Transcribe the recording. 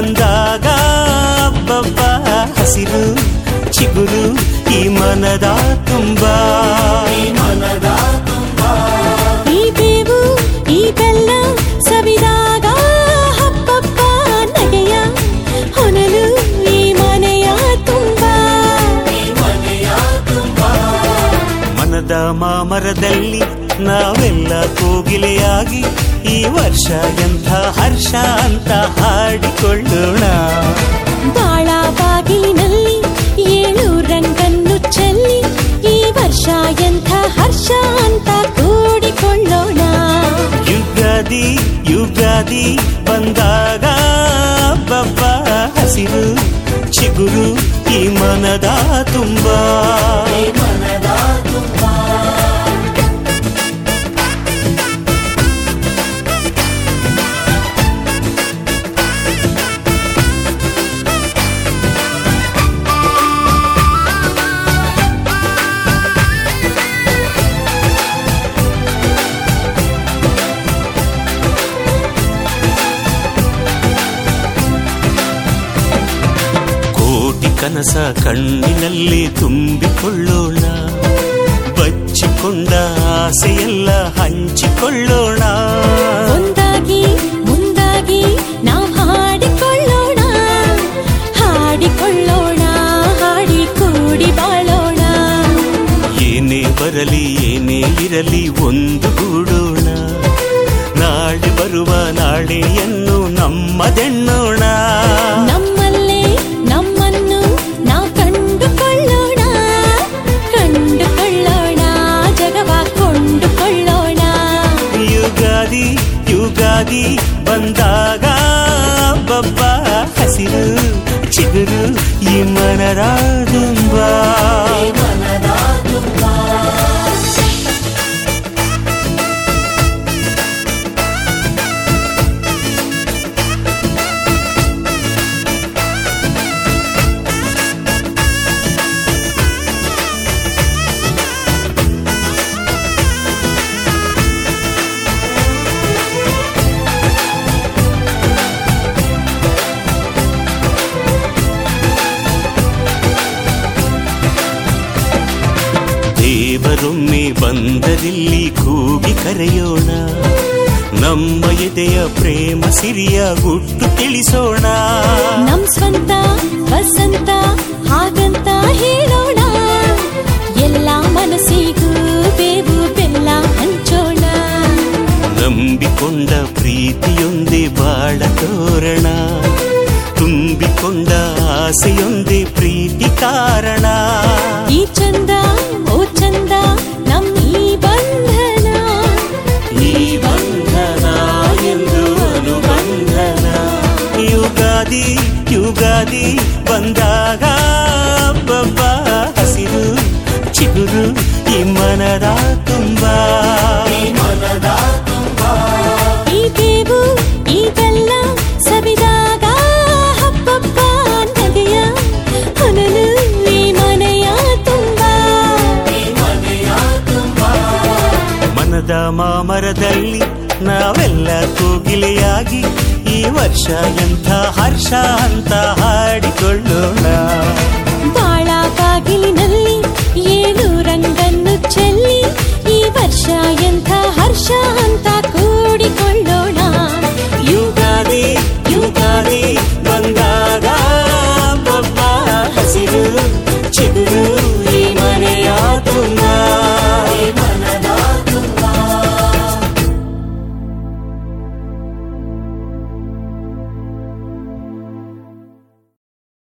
ಬಂದಾಗ ಅಬ್ಬಬ್ಬ ಹಸಿರು ಚಿಗುರು ಈ ಮನದ ತುಂಬಾ ಈ ಬೇವು ಈ ಬೆಲ್ಲ ಸವಿದಾಗ ಹಬ್ಬಬ್ಬ ನಗೆಯ ಹೊನಲು ಈ ಮನೆಯ ತುಂಬ ಮನದ ಮಾಮರದಲ್ಲಿ ನಾವೆಲ್ಲ ಕೋಗಿಲೆಯಾಗಿ ಈ ವರ್ಷ ಎಂಥ ಹರ್ಷ ಅಂತ ಹಾಡಿಕೊಳ್ಳೋಣ ಬಾಳ ಬಾಗಿಲಿನಲ್ಲಿ ಏಳು ರಂಗನ್ನು ಚೆಲ್ಲಿ ಈ ವರ್ಷ ಎಂಥ ಹರ್ಷ ಅಂತ ಕೂಡಿಕೊಳ್ಳೋಣ ಯುಗಾದಿ ಯುಗಾದಿ ಬಂದಾಗ ಬಬ್ಬ ಹಸಿರು ಚಿಗುರು ಈ ಮನದ ತುಂಬಾ ಕೋಟಿ ಕನಸ ಕಣ್ಣಿನಲ್ಲಿ ತುಂಬಿಕೊಳ್ಳೋಣ ಬಚ್ಚಿಕೊಂಡ ಆಸೆಯೆಲ್ಲ ಹಂಚಿಕೊಳ್ಳೋಣ ಒಂದಾಗಿ ಮುಂದಾಗಿ ನಾವು ಹಾಡಿಕೊಳ್ಳೋಣ ಹಾಡಿಕೊಳ್ಳೋಣ ಹಾಡಿ ಕೂಡಿ ಬಾಳೋಣ ಏನೇ ಬರಲಿ ಏನೇ ಇರಲಿ ಒಂದು ಗೂಡೋಣ ನಾಳೆ ಬರುವ ನಾಳೆಯನ್ನು ನಮ್ಮದೆಣ್ಣೋಣ ನಮ್ಮಲ್ಲೇ ನಮ್ಮನ್ನು ನಾವು ಕಂಡುಕೊಳ್ಳೋಣ ಕಂಡುಕೊಳ್ಳೋಣ ಜಗವ ಕೊಂಡುಕೊಳ್ಳೋಣ ಯುಗಾದಿ ಯುಗಾದಿ ಬಂದಾಗ ಬಬ್ಬ ಹಸಿರು ಚಿಗುರು ಈ ಮನದ ತುಂಬಾ ದೇವರೊಮ್ಮೆ ಬಂದರಿಲ್ಲಿ ಕೂಗಿ ಕರೆಯೋಣ ನಮ್ಮ ಎದೆಯ ಪ್ರೇಮ ಸಿರಿಯ ಗುಟ್ಟು ತಿಳಿಸೋಣ ನಮ್ ಸ್ವಂತ ವಸಂತ ಹಾಗಂತ ಹೇಳೋಣ ಎಲ್ಲ ಮನಸ್ಸಿಗೂ ಬೇವು ಬೆಲ್ಲ ಹಂಚೋಣ ನಂಬಿಕೊಂಡ ಪ್ರೀತಿಯೊಂದೇ ಬಾಳ ತೋರಣ ತುಂಬಿಕೊಂಡ ಆಸೆಯೊಂದೇ ಪ್ರೀತಿ ಕಾರಣ ಈ ಚಂದ ಓ ಚಂದ ನಮ್ ಈ ಬಂಧನ ಈ ಬಂಧನ ಎಂದು ಅನುಬಂಧನ ಯುಗಾದಿ ಯುಗಾದಿ ಬಂದಾಗ ಬಬ್ಬ ಹಸಿರು ಚಿಗುರು ಈ ಮನದ ತುಂಬಾ ಈ ಬೇವು ಈ ಬೆಲ್ಲ ಸವಿದಾಗ ಹಬ್ಬಬ್ಬ ನಗೆಯ ಹೊನಲು ಈ ಮನೆಯ ತುಂಬ ಮನದ ಮಾಮರದಲ್ಲಿ ನಾವೆಲ್ಲ ಕೋಗಿಲೆಯಾಗಿ ಈ ವರ್ಷ ಎಂಥ ಹರ್ಷ ಅಂತ ಹಾಡಿಕೊಳ್ಳೋಣ ಬಾಳ ಬಾಗಿಲಿನಲ್ಲಿ ಏಳು ರಂಗನ್ನು ಚೆಲ್ಲಿ ಈ ವರ್ಷ ಎಂಥ